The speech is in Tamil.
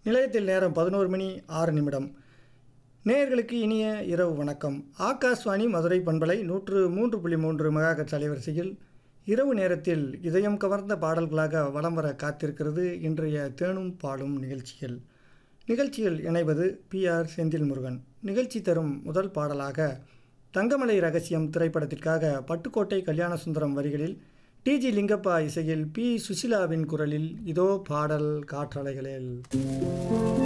நிலையத்தில் நேரம் பதினோரு மணி ஆறு நிமிடம் நேயர்களுக்கு இனிய இரவு வணக்கம் ஆகாஷ்வாணி மதுரை பண்பலை நூற்று மூன்று புள்ளி மூன்று மெகாஹெர்ட்ஸ் அலைவரிசையில் இரவு நேரத்தில் இதயம் கவர்ந்த பாடல்களாக வலம் வர காத்திருக்கிறது இன்றைய தேனும் பாடும் நிகழ்ச்சிகள் நிகழ்ச்சியில் இணைவது பி ஆர் செந்தில் முருகன் நிகழ்ச்சி தரும் முதல் பாடலாக தங்கமலை ரகசியம் திரைப்படத்திற்காக பட்டுக்கோட்டை கல்யாணசுந்தரம் வரிகளில் டிஜி லிங்கப்பா இசையில் பி சுசிலாவின் குரலில் இதோ பாடல் காற்றலைகளில்